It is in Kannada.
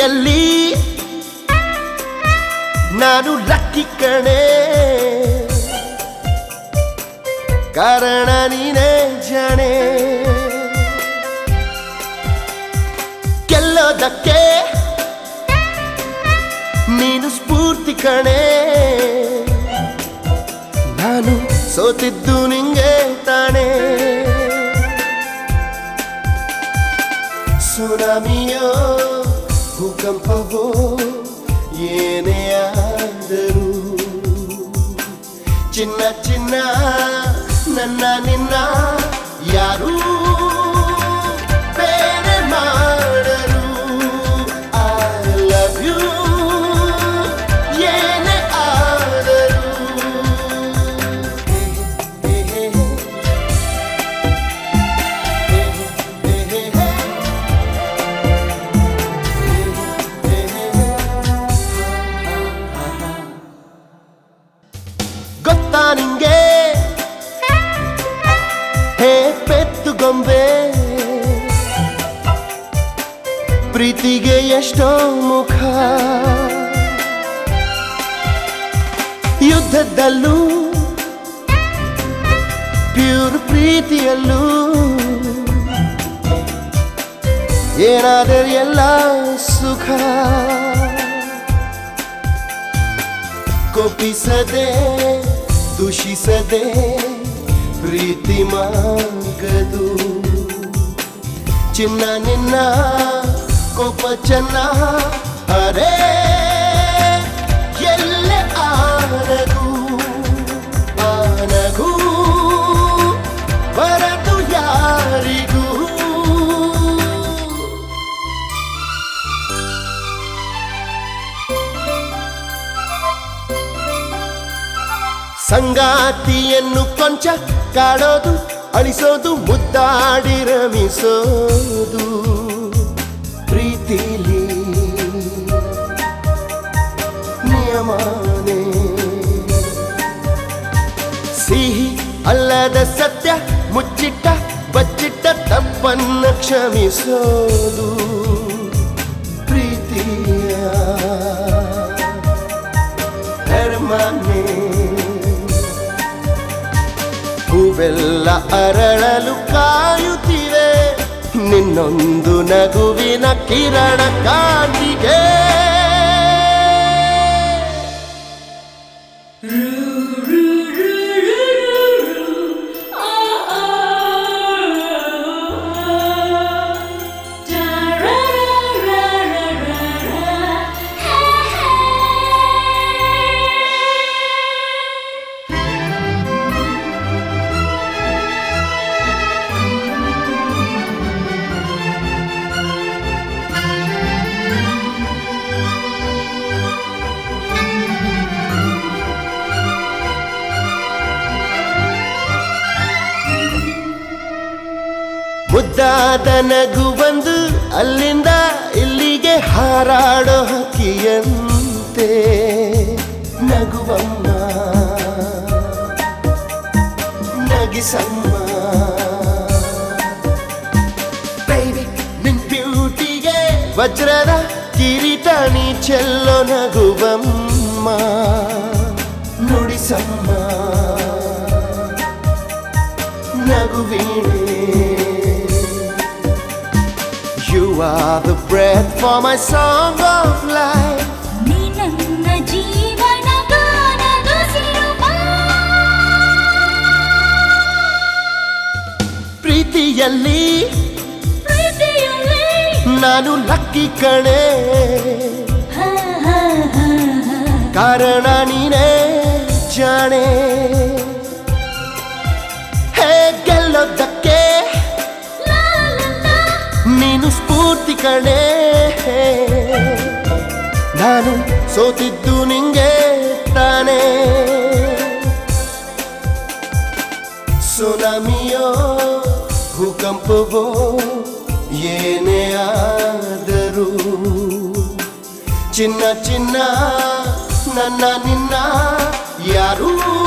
ಪ್ರೀತಿಯಲ್ಲಿ ನಾನು ಲಕ್ಕಿ ಕಣೆ ಕಾರಣ ನೀನೇ ಜಾಣೆ ಗೆಲ್ಲೋದಕ್ಕೆ ನೀನು ಸ್ಫೂರ್ತಿ ಕಣೆ ನಾನು ಸೋತಿದ್ದು ನಿಂಗೆ ತಾನೇ ಸುನಾಮಿಯೋ ಭೂಕಂಪವೋ ಏನೇ ಆದರೂ ಚಿನ್ನ ಚಿನ್ನ ನನ್ನ ನಿನ್ನ ಯಾರೂ ಬೇರೆ ಮಾಡರು ಐ ಲವ್ ಯು ಏನೇ ಆದರೂ ಹೇ, ಹೇ, ಹೇ, ಹೇ, ಹೇ, ಹೇ, ಹೇ. ಗೊತ್ತಾ ನಿಂಗೆ ಹೇ ಪೆತ್ತು ಗೊಂಬೆ ಪ್ರೀತಿಗೆ ಎಷ್ಟೋ ಮುಖ ಯುದ್ಧದಲ್ಲೂ ಪ್ಯೂರ್ ಪ್ರೀತಿಯಲ್ಲೂ ಏನಾದರೂ ಎಲ್ಲ ಸುಖ ಕೋಪಿಸದೆ ದೂಷಿಸದೆ ಪ್ರೀತಿ ಮಾಗದು ಚಿನ್ನ ನಿನ್ನ ಕೋಪ ಚೆನ್ನ ಅರೆ ಎಲ್ಲೆ ಆನಗು ಆನಗೂ ಬರದು ಯಾರಿಗೂ ಸಂಗಾತಿಯನ್ನು ಕೊಂಚ ಕಾಡೋದು ಅಳಿಸೋದು ಮುದ್ದಾಡಿ ರಮಿಸೋದು ಪ್ರೀತಿಲಿ ನಿಯಮನೇ ಸಿಹಿ ಅಲ್ಲದ ಸತ್ಯ ಮುಚ್ಚಿಟ್ಟ ಬಚ್ಚಿಟ್ಟ ತಪ್ಪನ್ನ ಕ್ಷಮಿಸೋದು ಪ್ರೀತಿಯ ಧರ್ಮನೇ ಹೂವೆಲ್ಲ ಅರಳಲು ಕಾಯುತ್ತಿವೆ ನಿನ್ನೊಂದು ನಗುವಿನ ಕಿರಣ ಕಾಂತಿಗೆ ಮುದ್ದಾದ ನಗು ಬಂದು ಅಲ್ಲಿಂದ ಇಲ್ಲಿಗೆ ಹಾರಾಡೋ ಹಕ್ಕಿಯಂತೆ ನಗುವಮ್ಮ ನಗಿಸಮ್ಮ Baby, ನಿನ್ ಬ್ಯೂಟಿಗೆ ವಜ್ರದ ಕಿರೀಟ ನೀ ಚೆಲ್ಲೋ ನಗುವಮ್ಮ ನುಡಿಸಮ್ಮ ನಗುವೀಣೆ You are the breath for my song of life ನೀ ನನ್ನ ಜೀವನ ಗಾನದ ಸಿರುಪ ಪ್ರೀತಿಯಲ್ಲಿ ಪ್ರೀತಿಯಲ್ಲಿ ನಾನು ಲಕ್ಕಿ ಕಣೆ ಹ, ಹ, ಹ, ಹ. ಕಾರಣ ನೀನೇ ಜಾಣೆ ಹೇ ಗೆಲ್ಲೋದಕ್ಕೆ ಲಾ, ಲಾ, ಲಾ. ನೀನು ಸ್ಫೂರ್ತಿ ಕಣೆ ನಾನು ಸೋತಿದ್ದು ನಿಂಗೆ ತಾನೇ ಸುನಾಮಿಯೋ ಭೂಕಂಪವೋ ಏನೇ ಆದರೂ ಚಿನ್ನ ಚಿನ್ನ ನನ್ನ ನಿನ್ನ ಯಾರೂ